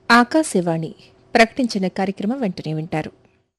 ఆకాశవాణి ప్రకటించిన కార్యక్రమం వెంటనే వింటారు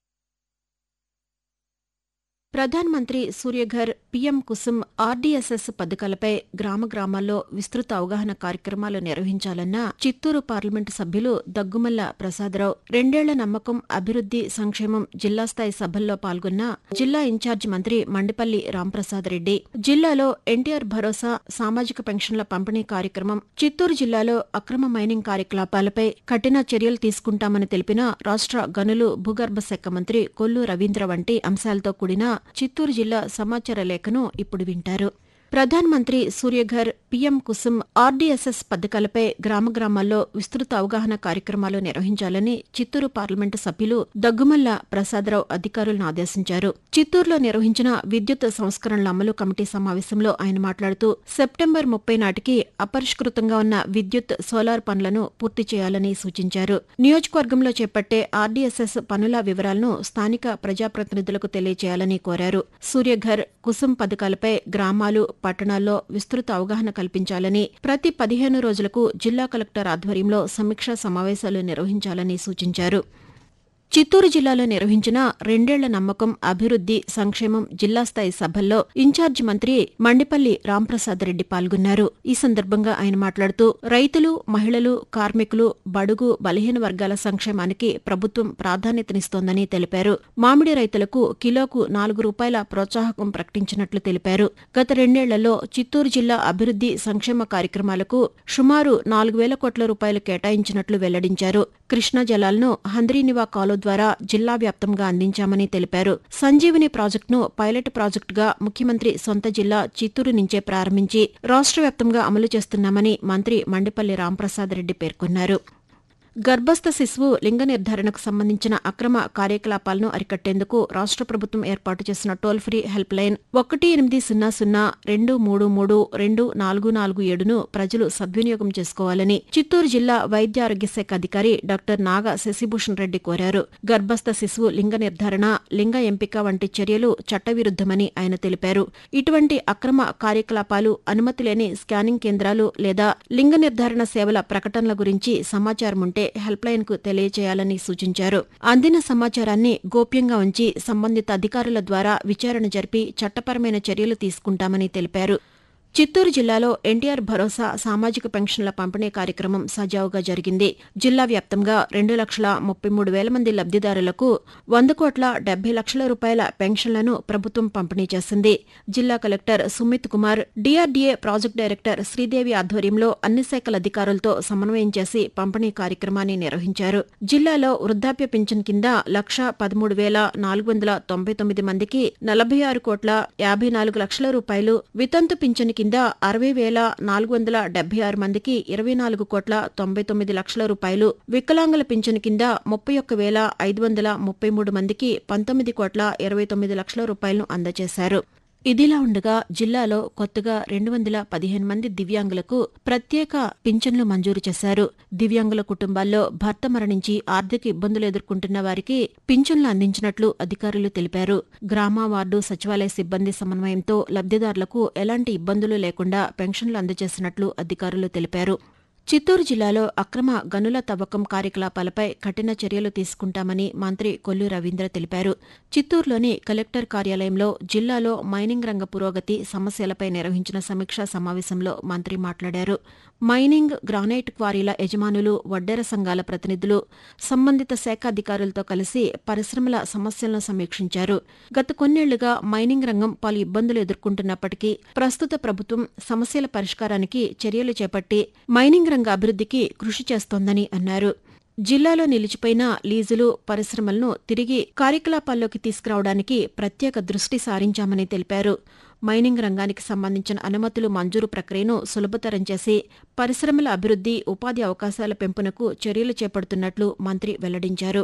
ప్రధాన్ మంత్రి సూర్యఘర్ పీఎం కుసుమ్ ఆర్డీఎస్ఎస్ పథకాలపై గ్రామ గ్రామాల్లో విస్తృత అవగాహన కార్యక్రమాలు నిర్వహించాలన్న చిత్తూరు పార్లమెంటు సభ్యులు దగ్గుమల్ల ప్రసాదరావు రెండేళ్ల నమ్మకం అభివృద్ది సంక్షేమం జిల్లా స్థాయి సభల్లో పాల్గొన్న జిల్లా ఇన్ఛార్జ్ మంత్రి మండిపల్లి రాంప్రసాద్ రెడ్డి జిల్లాలో ఎన్టీఆర్ భరోసా సామాజిక పెన్షన్ల పంపిణీ కార్యక్రమం చిత్తూరు జిల్లాలో అక్రమ మైనింగ్ కార్యకలాపాలపై కఠిన చర్యలు తీసుకుంటామని తెలిపిన రాష్ట్ర గనులు భూగర్భ శాఖ మంత్రి కొల్లు రవీంద్ర వంటి అంశాలతో కూడిన చిత్తూరు జిల్లా సమాచార లేఖను ఇప్పుడు వింటారు ప్రధాన్ మంత్రి సూర్యఘర్ పీఎం కుసుమ్ ఆర్డీఎస్ఎస్ పథకాలపై గ్రామ గ్రామాల్లో విస్తృత అవగాహన కార్యక్రమాలు నిర్వహించాలని చిత్తూరు పార్లమెంటు సభ్యులు దగ్గుమల్ల ప్రసాదరావు అధికారులను ఆదేశించారు చిత్తూరులో నిర్వహించిన విద్యుత్ సంస్కరణల అమలు కమిటీ సమావేశంలో ఆయన మాట్లాడుతూ సెప్టెంబర్ ముప్పై నాటికి అపరిష్కృతంగా ఉన్న విద్యుత్ సోలార్ పనులను పూర్తి చేయాలని సూచించారు నియోజకవర్గంలో చేపట్టే ఆర్డీఎస్ఎస్ పనుల వివరాలను స్థానిక ప్రజాప్రతినిధులకు తెలియజేయాలని కోరారు సూర్యఘర్ కుసుమ్ పథకాలపై గ్రామాలు పట్టణాల్లో విస్తృత అవగాహన కల్పించాలని ప్రతి పదిహేను రోజులకు జిల్లా కలెక్టర్ ఆధ్వర్యంలో సమీక్షా సమావేశాలు నిర్వహించాలని సూచించారు చిత్తూరు జిల్లాలో నిర్వహించిన రెండేళ్ల నమ్మకం అభివృద్ది సంక్షేమం జిల్లా స్థాయి సభల్లో ఇన్ఛార్జి మంత్రి మండిపల్లి రాంప్రసాద్ రెడ్డి పాల్గొన్నారు ఈ సందర్భంగా ఆయన మాట్లాడుతూ రైతులు మహిళలు కార్మికులు బడుగు బలహీన వర్గాల సంక్షేమానికి ప్రభుత్వం ప్రాధాన్యతనిస్తోందని తెలిపారు మామిడి రైతులకు కిలోకు నాలుగు రూపాయల ప్రోత్సాహకం ప్రకటించినట్లు తెలిపారు గత రెండేళ్లలో చిత్తూరు జిల్లా అభివృద్ది సంక్షేమ కార్యక్రమాలకు సుమారు నాలుగు వేల కోట్ల రూపాయలు కేటాయించినట్లు వెల్లడించారు కృష్ణా జలాలను హంద్రీనివా కాలువ ద్వారా జిల్లా వ్యాప్తంగా అందించామని తెలిపారు సంజీవిని ప్రాజెక్టును పైలట్ ప్రాజెక్టుగా ముఖ్యమంత్రి సొంత జిల్లా చిత్తూరు నుంచే ప్రారంభించి రాష్ట్ర వ్యాప్తంగా అమలు చేస్తున్నామని మంత్రి మండిపల్లి రాంప్రసాద్ రెడ్డి పేర్కొన్నారు గర్భస్థ శిశువు లింగ నిర్ధారణకు సంబంధించిన అక్రమ కార్యకలాపాలను అరికట్టేందుకు రాష్ట్ర ప్రభుత్వం ఏర్పాటు చేసిన టోల్ ఫ్రీ హెల్ప్ లైన్ ఒకటి ఎనిమిది సున్నా సున్నా రెండు మూడు మూడు రెండు నాలుగు నాలుగు ఏడును ప్రజలు సద్వినియోగం చేసుకోవాలని చిత్తూరు జిల్లా వైద్య ఆరోగ్య శాఖ అధికారి డాక్టర్ నాగ శశిభూషణ్ రెడ్డి కోరారు గర్భస్థ శిశువు లింగ నిర్ధారణ లింగ ఎంపిక వంటి చర్యలు చట్టవిరుద్దమని ఆయన తెలిపారు ఇటువంటి అక్రమ కార్యకలాపాలు అనుమతి లేని స్కానింగ్ కేంద్రాలు లేదా లింగ నిర్ధారణ సేవల ప్రకటనల గురించి సమాచారం ఉంటే హెల్ప్ లైన్ కు తెలియజేయాలని సూచించారు అందిన సమాచారాన్ని గోప్యంగా ఉంచి సంబంధిత అధికారుల ద్వారా విచారణ జరిపి చట్టపరమైన చర్యలు తీసుకుంటామని తెలిపారు చిత్తూరు జిల్లాలో ఎన్టీఆర్ భరోసా సామాజిక పెన్షన్ల పంపిణీ కార్యక్రమం సజావుగా జరిగింది జిల్లా వ్యాప్తంగా రెండు లక్షల ముప్పై మూడు వేల మంది లబ్దిదారులకు వంద కోట్ల డెబ్బై లక్షల రూపాయల పెన్షన్లను ప్రభుత్వం పంపిణీ చేసింది జిల్లా collector Sumit Kumar DRDA project director Sridevi ఆధ్వర్యంలో అన్ని శాఖల అధికారులతో సమన్వయం చేసి పంపిణీ కార్యక్రమాన్ని నిర్వహించారు జిల్లాలో వృద్ధాప్య పింఛన్ కింద లక్ష పదమూడు వేల నాలుగు వందల తొంభై తొమ్మిది మందికి నలభై ఆరు కోట్ల యాభై నాలుగు లక్షల రూపాయలు వితంతు పింఛన్ కింద అరవై వేల నాలుగు వందల డెబ్బై ఆరు మందికి ఇరవై నాలుగు కోట్ల తొంభై తొమ్మిది లక్షల రూపాయలు వికలాంగుల పింఛన్ కింద ముప్పై ఒక్క వేల ఐదు వందల ముప్పై మూడు మందికి పంతొమ్మిది కోట్ల ఇరవై తొమ్మిది లక్షల రూపాయలను అందజేశారు ఇదిలా ఉండగా జిల్లాలో కొత్తగా రెండు వందల పదిహేను మంది దివ్యాంగులకు ప్రత్యేక పింఛన్లు మంజూరు చేశారు దివ్యాంగుల కుటుంబాల్లో భర్త మరణించి ఆర్థిక ఇబ్బందులు ఎదుర్కొంటున్న వారికి పింఛన్లు అందించినట్లు అధికారులు తెలిపారు గ్రామ వార్డు సచివాలయ సిబ్బంది సమన్వయంతో లబ్దిదారులకు ఎలాంటి ఇబ్బందులు లేకుండా పెన్షన్లు అందజేసినట్లు అధికారులు తెలిపారు చిత్తూరు జిల్లాలో అక్రమ గనుల తవ్వకం కార్యకలాపాలపై కఠిన చర్యలు తీసుకుంటామని మంత్రి కొల్లు రవీంద్ర తెలిపారు చిత్తూరులోని కలెక్టర్ కార్యాలయంలో జిల్లాలో మైనింగ్ రంగ పురోగతి సమస్యలపై నిర్వహించిన సమీక్షా సమావేశంలో మంత్రి మాట్లాడారు మైనింగ్ గ్రానైట్ క్వారీల యజమానులు వడ్డెర సంఘాల ప్రతినిధులు సంబంధిత శాఖ అధికారులతో కలిసి పరిశ్రమల సమస్యలను సమీక్షించారు గత కొన్నేళ్లుగా మైనింగ్ రంగం పలు ఇబ్బందులు ఎదుర్కొంటున్నప్పటికీ ప్రస్తుత ప్రభుత్వం సమస్యల పరిష్కారానికి చర్యలు చేపట్టి మైనింగ్ రంగ అభివృద్ధికి కృషి చేస్తోందని అన్నారు జిల్లాలో నిలిచిపోయిన లీజులు పరిశ్రమలను తిరిగి కార్యకలాపాల్లోకి తీసుకురావడానికి ప్రత్యేక దృష్టి సారించామని తెలిపారు మైనింగ్ రంగానికి సంబంధించిన అనుమతులు మంజూరు ప్రక్రియను సులభతరం చేసి పరిశ్రమల అభివృద్ది ఉపాధి అవకాశాల పెంపునకు చర్యలు చేపడుతున్నట్లు మంత్రి వెల్లడించారు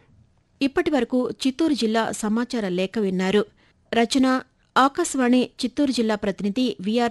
ఇప్పటి వరకు చిత్తూరు జిల్లా సమాచార లేఖ విన్నారు రచన ఆకాశవాణి చిత్తూరు జిల్లా ప్రతినిధి విఆర్